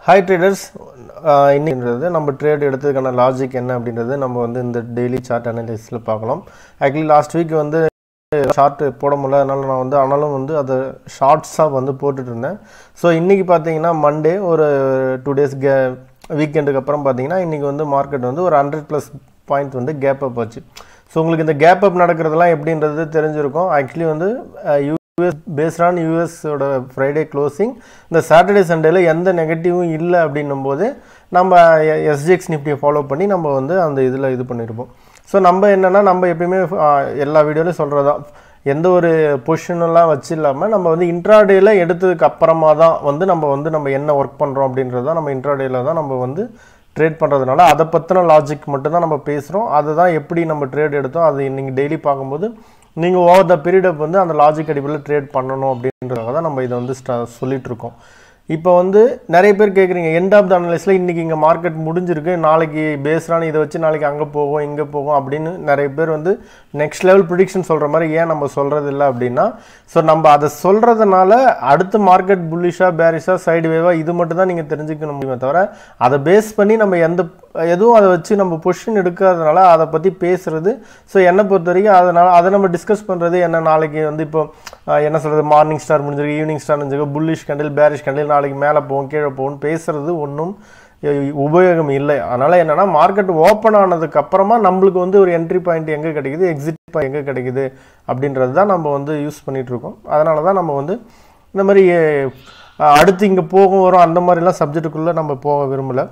hi traders இன்னின்றது நம்ம trade எடுத்ததுக்கான logic என்ன அப்படின்றது நம்ம வந்து இந்த டெய்லி சார்ட் அனலிஸில் பார்க்கலாம் ஆக்சுவலி லாஸ்ட் வீக் வந்து ஷார்ட் போட முடியல அதனால நான் வந்து ஆனாலும் வந்து அதை ஷார்ட்ஸாக வந்து போட்டுட்டு இருந்தேன் ஸோ இன்றைக்கி பார்த்தீங்கன்னா மண்டே ஒரு டூ டேஸ் கே வீக்கெண்டுக்கு அப்புறம் பார்த்தீங்கன்னா இன்றைக்கி வந்து மார்க்கெட் வந்து ஒரு ஹண்ட்ரட் ப்ளஸ் பாயிண்ட் வந்து கேப் அப் ஆச்சு ஸோ உங்களுக்கு இந்த கேப் அப் நடக்கிறதுலாம் எப்படின்றது தெரிஞ்சிருக்கும் ஆக்சுவலி வந்து யூஎஸ் பேஸ்ட் ஆன் யூஎஸோட ஃப்ரைடே க்ளோசிங் இந்த சாட்டர்டே சண்டேல எந்த நெகட்டிவும் இல்லை அப்படின்னும் போது நம்ம எஸ்ஜிஎக்ஸ் நிஃப்டியை ஃபாலோ பண்ணி நம்ம வந்து அந்த இதில் இது பண்ணியிருப்போம் ஸோ நம்ம என்னென்னா நம்ம எப்பயுமே அஹ், எல்லா வீடியோலையும் சொல்கிறதா எந்த ஒரு பொசிஷனெல்லாம் வச்சு இல்லாமல் நம்ம வந்து இன்ட்ராடேல எடுத்ததுக்கு அப்புறமா தான் வந்து நம்ம வந்து நம்ம என்ன ஒர்க் பண்ணுறோம் அப்படின்றது தான் நம்ம இன்ட்ராடேல தான் நம்ம வந்து ட்ரேட் பண்ணுறதுனால அதை பற்றின லாஜிக் மட்டும்தான் நம்ம பேசுகிறோம் அதை தான் எப்படி நம்ம ட்ரேட் எடுத்தோம் அது நீங்கள் டெய்லி பார்க்கும்போது நீங்கள் ஓவர் த பீரியட் வந்து அந்த லாஜிக் அடிப்படையில் ட்ரேட் பண்ணணும் அப்படின்றதுக்காக தான் நம்ம இதை வந்து ஸ்டா சொல்லிட்டு இருக்கோம் இப்போ வந்து நிறைய பேர் கேட்குறீங்க எண்ட் ஆஃப் த அனலிஸில் இன்றைக்கி இங்கே மார்க்கெட் முடிஞ்சிருக்கு நாளைக்கு பேஸ்டான இதை வச்சு நாளைக்கு அங்கே போகும் இங்கே போகும் அப்படின்னு நிறைய பேர் வந்து நெக்ஸ்ட் லெவல் ப்ரிடிக்ஷன் சொல்கிற மாதிரி ஏன் நம்ம சொல்கிறது இல்லை அப்படின்னா ஸோ நம்ம அதை சொல்கிறதுனால அடுத்த மார்க்கெட் புல்லிஷாக பேரிஷாக சைடு வேவாக இது மட்டும் தான் நீங்கள் தெரிஞ்சுக்க முடியுமே தவிர அதை பேஸ் பண்ணி நம்ம எந்த எதுவும் அதை வச்சு நம்ம பொசிஷன் எடுக்காதனால அதை பற்றி பேசுறது ஸோ என்னை பொறுத்த வரைக்கும் அதனால் அதை நம்ம டிஸ்கஸ் பண்ணுறது என்ன நாளைக்கு வந்து இப்போ அஹ், என்ன சொல்கிறது மார்னிங் ஸ்டார் முடிஞ்சிருக்கு ஈவினிங் ஸ்டார் முடிஞ்சிருக்கு புல்லிஷ் கண்டில் பேரிஷ் கண்டில் நாளைக்கு மேலே போகும் கீழே போகும் பேசுறது ஒன்றும் உபயோகம் இல்லை அதனால் என்னென்னா மார்க்கெட் ஓப்பன் ஆனதுக்கு அப்புறமா நம்மளுக்கு வந்து ஒரு என்ட்ரி பாயிண்ட் எங்கே கிடைக்குது எக்ஸிட் பாயிண்ட் எங்கே கிடைக்குது அப்படின்றது தான் நம்ம வந்து யூஸ் பண்ணிட்டு இருக்கோம் அதனால தான் நம்ம வந்து இந்த மாதிரி அஹ், அடுத்து இங்கே போகும் வரும் அந்த மாதிரிலாம் சப்ஜெக்ட்டுக்குள்ளே நம்ம போக விரும்பலை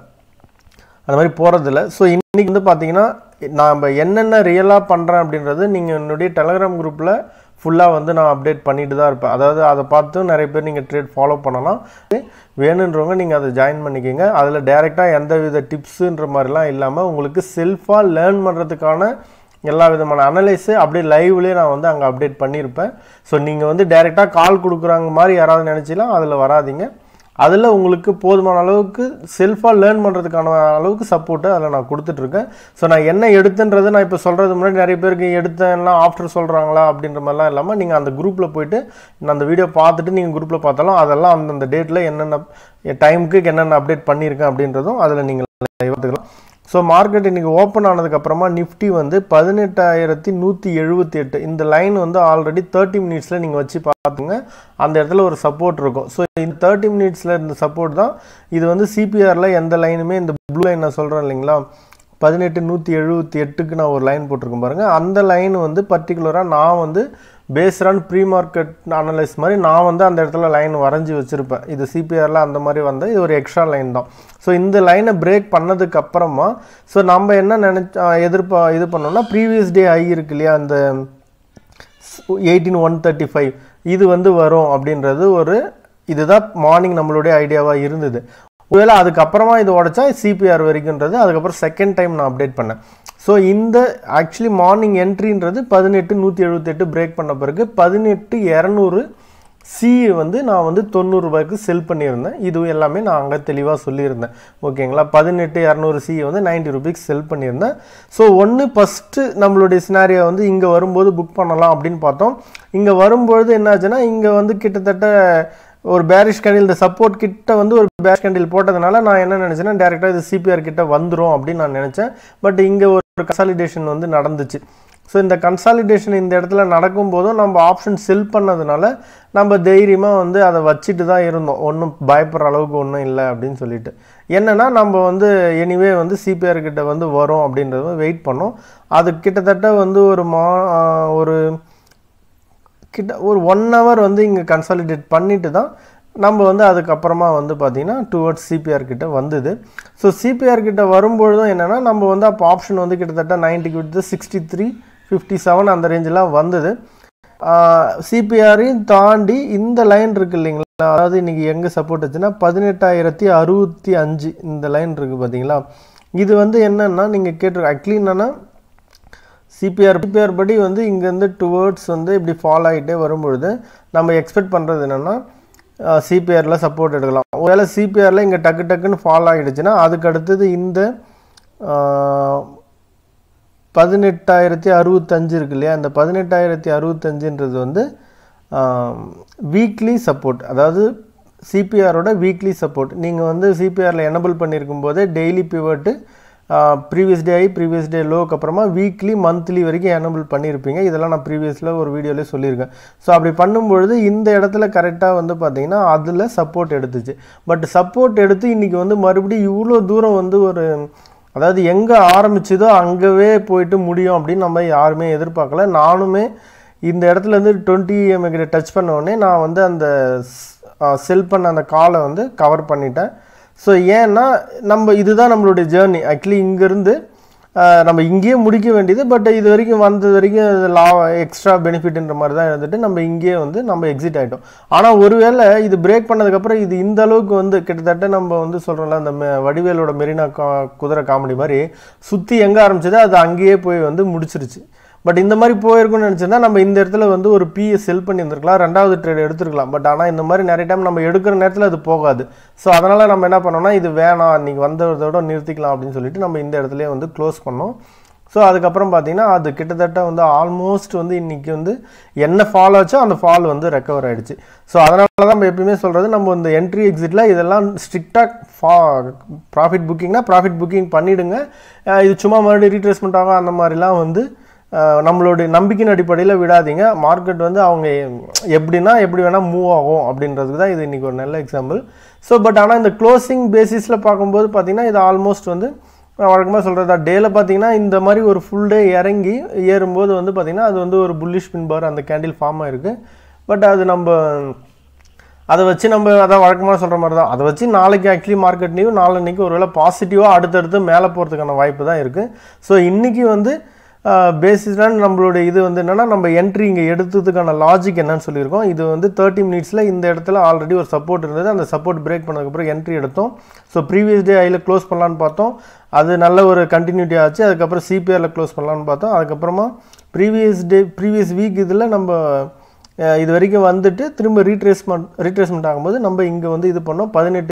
அந்த மாதிரி போகிறதில்ல ஸோ இன்றைக்கி வந்து பார்த்தீங்கன்னா நாம் என்னென்ன ரியலாக பண்ணுறேன் அப்படின்றது நீங்கள் என்னுடைய டெலகிராம் குரூப்பில் ஃபுல்லாக வந்து நான் அப்டேட் பண்ணிட்டு தான் இருப்பேன் அதாவது அதை பார்த்து நிறைய பேர் நீங்கள் ட்ரேட் ஃபாலோ பண்ணலாம் வேணுன்றவங்க நீங்கள் அதை ஜாயின் பண்ணிக்கோங்க அதில் டேரெக்டாக எந்த வித டிப்ஸுன்ற மாதிரிலாம் இல்லாமல் உங்களுக்கு செல்ஃபாக லேர்ன் பண்ணுறதுக்கான எல்லா விதமான அனலைஸு அப்படியே லைவ்லேயே நான் வந்து அங்கே அப்டேட் பண்ணியிருப்பேன் ஸோ நீங்கள் வந்து டேரெக்டாக கால் கொடுக்குறாங்க மாதிரி யாராவது நினச்சிலாம் அதில் வராதீங்க அதில் உங்களுக்கு போதுமான அளவுக்கு செல்ஃபாக லேர்ன் பண்ணுறதுக்கான அளவுக்கு சப்போர்ட்டை அதில் நான் கொடுத்துட்ருக்கேன் ஸோ நான் என்ன எடுத்தேன்றது நான் இப்போ சொல்கிறது முன்னாடி நிறைய பேருக்கு எடுத்தேன்லாம் ஆஃப்டர் சொல்கிறாங்களா அப்படின்ற மாதிரிலாம் இல்லாமல் நீங்கள் அந்த குரூப்பில் போயிட்டு நான் அந்த வீடியோ பார்த்துட்டு நீங்கள் குரூப்பில் பார்த்தாலும் அதெல்லாம் அந்தந்த டேட்டில் என்னென்ன டைமுக்கு என்னென்ன அப்டேட் பண்ணியிருக்கேன் அப்படின்றதும் அதில் நீங்கள் பார்த்துக்கலாம் ஸோ மார்க்கெட் இன்றைக்கி ஓப்பன் ஆனதுக்கப்புறமா நிஃப்டி வந்து பதினெட்டாயிரத்தி நூற்றி எழுபத்தி எட்டு இந்த லைன் வந்து ஆல்ரெடி தேர்ட்டி மினிட்ஸில் நீங்கள் வச்சு பார்த்துங்க அந்த இடத்துல ஒரு சப்போர்ட் இருக்கும் ஸோ இந்த தேர்ட்டி மினிட்ஸில் இந்த சப்போர்ட் தான் இது வந்து சிபிஆரில் எந்த லைனுமே இந்த ப்ளூ லைன் நான் சொல்கிறேன் இல்லைங்களா பதினெட்டு நூற்றி எழுபத்தி எட்டுக்கு நான் ஒரு லைன் போட்டிருக்கேன் பாருங்கள் அந்த லைன் வந்து பர்டிகுலராக நான் வந்து based on pre market analyse மாதிரி நான் வந்து அந்த இடத்துல லைன் வரைஞ்சி வச்சுருப்பேன் இது சிபிஆரில் அந்த மாதிரி வந்த இது ஒரு எக்ஸ்ட்ரா லைன் தான் ஸோ இந்த லைனை பிரேக் பண்ணதுக்கு அப்புறமா ஸோ நம்ம என்ன நினச்ச எதிர்ப்பா இது பண்ணோம்னா ப்ரீவியஸ் டே ஐ இருக்கு இல்லையா அந்த எயிட்டீன் ஒன் தேர்ட்டி ஃபைவ் இது வந்து வரும் அப்படின்றது ஒரு இதுதான் மார்னிங் நம்மளுடைய ஐடியாவாக இருந்தது ஒருவேளை அதுக்கப்புறமா இது உடச்சா சிபிஆர் வரைக்கும்ன்றது அதுக்கப்புறம் செகண்ட் டைம் நான் அப்டேட் பண்ணேன் ஸோ இந்த ஆக்சுவலி மார்னிங் என்ட்ரின்றது பதினெட்டு நூற்றி எழுபத்தெட்டு பிரேக் பண்ண பிறகு பதினெட்டு இரநூறு சி வந்து நான் வந்து தொண்ணூறு ரூபாய்க்கு செல் பண்ணியிருந்தேன் இது எல்லாமே நான் அங்கே தெளிவாக சொல்லியிருந்தேன் ஓகேங்களா பதினெட்டு இரநூறு சி வந்து நைன்ட்டி ருபீஸ் செல் பண்ணியிருந்தேன் ஸோ ஒன்று ஃபஸ்ட்டு நம்மளுடைய சினாரியை வந்து இங்கே வரும்போது புக் பண்ணலாம் அப்படின்னு பார்த்தோம் இங்கே வரும்பொழுது என்னாச்சுன்னா இங்கே வந்து கிட்டத்தட்ட ஒரு பேரிஷ் கேண்டில் இந்த சப்போர்ட் கிட்ட வந்து ஒரு பேரிஷ் கேண்டில் போட்டதுனால நான் என்ன நினச்சேன்னா டேரெக்டாக இது சிபிஆர் கிட்ட வந்துடும் அப்படின்னு நான் நினச்சேன் பட் இங்கே ஒரு கன்சாலிடேஷன் வந்து நடந்துச்சு ஸோ இந்த கன்சாலிடேஷன் இந்த இடத்துல நடக்கும்போதும் நம்ம ஆப்ஷன் செல் பண்ணதுனால நம்ம தைரியமாக வந்து அதை வச்சுட்டு தான் இருந்தோம் ஒன்றும் பயப்படுற அளவுக்கு ஒன்றும் இல்லை அப்படின்னு சொல்லிட்டு என்னென்னா நம்ம வந்து எனிவே வந்து சிபிஆர் கிட்ட வந்து வரும் அப்படின்றத வெயிட் பண்ணோம் அது கிட்டத்தட்ட வந்து ஒரு மா ஒரு கிட்ட ஒரு ஒன் ஹவர் வந்து இங்கே கன்சாலிடேட் பண்ணிட்டு தான் நம்ம வந்து அதுக்கப்புறமா வந்து பார்த்திங்கன்னா டுவர்ட்ஸ் சிபிஆர் கிட்ட வந்தது ஸோ சிபிஆர் கிட்ட வரும்பொழுதும் என்னென்னா நம்ம வந்து அப்போ ஆப்ஷன் வந்து கிட்டத்தட்ட நைன்ட்டிக்கு விட்டு சிக்ஸ்டி த்ரீ ஃபிஃப்டி செவன் அந்த ரேஞ்செலாம் வந்தது சிபிஆரையும் தாண்டி இந்த லைன் இருக்கு இல்லைங்களா அதாவது இன்றைக்கி எங்கே சப்போர்ட் வச்சுன்னா பதினெட்டாயிரத்தி அறுபத்தி அஞ்சு இந்த லைன் இருக்குது பார்த்தீங்களா இது வந்து என்னென்னா நீங்கள் கேட்டிருக்க ஆக்சுவலி என்னென்னா சிபிஆர் சிபிஆர் படி வந்து இங்கேருந்து டுவர்ட்ஸ் வந்து இப்படி ஃபாலோ ஆகிட்டே வரும்பொழுது நம்ம எக்ஸ்பெக்ட் பண்ணுறது என்னென்னா சிபிஆரில் சப்போர்ட் எடுக்கலாம் ஒருவேளை சிபிஆரில் இங்கே டக்கு டக்குன்னு ஃபாலோ ஆகிடுச்சுன்னா அதுக்கு அடுத்தது இந்த பதினெட்டாயிரத்தி அறுபத்தஞ்சு இருக்கு இல்லையா இந்த பதினெட்டாயிரத்தி அறுபத்தஞ்சுன்றது வந்து வீக்லி சப்போர்ட் அதாவது சிபிஆரோட வீக்லி சப்போர்ட் நீங்கள் வந்து சிபிஆரில் எனபிள் பண்ணியிருக்கும் போதே டெய்லி பிவட்டு ப்ரீவியஸ் டே ஆகி ப்ரீவியஸ் டே லோக்கு அப்புறமா வீக்லி மந்த்லி வரைக்கும் எனபிள் பண்ணியிருப்பீங்க இதெல்லாம் நான் ப்ரீவியஸில் ஒரு வீடியோலேயே சொல்லியிருக்கேன் ஸோ அப்படி பண்ணும்பொழுது இந்த இடத்துல கரெக்டாக வந்து பார்த்தீங்கன்னா அதில் சப்போர்ட் எடுத்துச்சு பட் சப்போர்ட் எடுத்து இன்றைக்கி வந்து மறுபடியும் இவ்வளோ தூரம் வந்து ஒரு அதாவது எங்கே ஆரம்பிச்சதோ அங்கவே போயிட்டு முடியும் அப்படின்னு நம்ம யாருமே எதிர்பார்க்கல நானுமே இந்த இடத்துல இருந்து டுவெண்ட்டி எம்கிட்ட டச் பண்ண உடனே நான் வந்து அந்த செல் பண்ண அந்த காலை வந்து கவர் பண்ணிட்டேன் ஸோ ஏன்னா நம்ம இதுதான் நம்மளுடைய ஜேர்னி ஆக்சுவலி இங்கேருந்து நம்ம இங்கேயே முடிக்க வேண்டியது பட் இது வரைக்கும் வந்தது வரைக்கும் லா எக்ஸ்ட்ரா பெனிஃபிட்ன்ற மாதிரி தான் இருந்துட்டு நம்ம இங்கேயே வந்து நம்ம எக்ஸிட் ஆகிட்டோம் ஆனால் ஒருவேளை இது பிரேக் பண்ணதுக்கப்புறம் இது இந்த அளவுக்கு வந்து கிட்டத்தட்ட நம்ம வந்து சொல்கிறோம்ல அந்த மெ- வடிவேலோட மெரினா கா குதிரை காமெடி மாதிரி சுற்றி எங்கே ஆரம்பிச்சதோ அது அங்கேயே போய் வந்து முடிச்சிருச்சு பட் இந்த மாதிரி போயிருக்கும்னு நினச்சிருந்தா நம்ம இந்த இடத்துல வந்து ஒரு பிஏ செல் பண்ணியிருந்திருக்கலாம் ரெண்டாவது ட்ரேட் எடுத்துருக்கலாம் பட் ஆனால் இந்த மாதிரி நிறைய டைம் நம்ம எடுக்கிற நேரத்தில் அது போகாது ஸோ அதனால் நம்ம என்ன பண்ணோம்னா இது வேணாம் இன்றைக்கி வந்ததோட நிறுத்திக்கலாம் அப்படின்னு சொல்லிட்டு நம்ம இந்த இடத்துலயே வந்து க்ளோஸ் பண்ணோம் ஸோ அதுக்கப்புறம் பார்த்தீங்கன்னா அது கிட்டத்தட்ட வந்து ஆல்மோஸ்ட் வந்து இன்றைக்கி வந்து என்ன ஃபால் ஆச்சோ அந்த ஃபால் வந்து ரெக்கவர் ஆயிடுச்சு ஸோ அதனால தான் நம்ம எப்பயுமே சொல்கிறது நம்ம இந்த என்ட்ரி எக்ஸிட்டில் இதெல்லாம் ஸ்ட்ரிக்டாக ஃபா ப்ராஃபிட் புக்கிங்னா ப்ராஃபிட் புக்கிங் பண்ணிவிடுங்க இது சும்மா மறுபடியும் ரீட்ரேஸ்மெண்ட் ஆகும் அந்த மாதிரிலாம் வந்து அஹ், நம்மளுடைய நம்பிக்கையின் அடிப்படையில் விடாதீங்க மார்க்கெட் வந்து அவங்க எப்படின்னா எப்படி வேணால் மூவ் ஆகும் அப்படின்றதுக்கு தான் இது இன்றைக்கி ஒரு நல்ல எக்ஸாம்பிள் ஸோ பட் ஆனால் இந்த க்ளோசிங் பேசிஸில் பார்க்கும்போது பார்த்தீங்கன்னா இது ஆல்மோஸ்ட் வந்து நான் வழக்கமாக சொல்கிறதா டேல பார்த்தீங்கன்னா இந்த மாதிரி ஒரு ஃபுல் டே இறங்கி ஏறும்போது வந்து பார்த்தீங்கன்னா அது வந்து ஒரு புல்லிஷ் பின் பார் அந்த கேண்டில் ஃபார்ம் ஆயிருக்கு பட் அது நம்ம அதை வச்சு நம்ம அதான் வழக்கமாக சொல்கிற மாதிரி தான் அதை வச்சு நாளைக்கு ஆக்சுவலி மார்க்கெட்லேயும் நாளன்னைக்கு ஒருவேளை பாசிட்டிவாக அடுத்தடுத்து மேலே போகிறதுக்கான வாய்ப்பு தான் இருக்குது ஸோ இன்றைக்கி வந்து பேசிஸ்டான நம்மளுடைய இது வந்து என்னென்னா நம்ம என்ட்ரி இங்கே எடுத்ததுக்கான லாஜிக் என்னன்னு சொல்லியிருக்கோம் இது வந்து தேர்ட்டி மினிட்ஸில் இந்த இடத்துல ஆல்ரெடி ஒரு சப்போர்ட் இருந்தது அந்த சப்போர்ட் பிரேக் பண்ணதுக்கப்புறம் என்ட்ரி எடுத்தோம் ஸோ ப்ரீவியஸ் டே ஐயில் க்ளோஸ் பண்ணலான்னு பார்த்தோம் அது நல்ல ஒரு கண்டினியூட்டி ஆச்சு அதுக்கப்புறம் சிபிஆரில் க்ளோஸ் பண்ணலான்னு பார்த்தோம் அதுக்கப்புறமா ப்ரீவியஸ் டே ப்ரீவியஸ் வீக் இதில் நம்ம அஹ், இது வரைக்கும் வந்துட்டு திரும்ப ரீட்ரேஸ்மெண்ட் ரீட்ரேஸ்மெண்ட் ஆகும்போது நம்ம இங்கே வந்து இது பண்ணோம் பதினெட்டு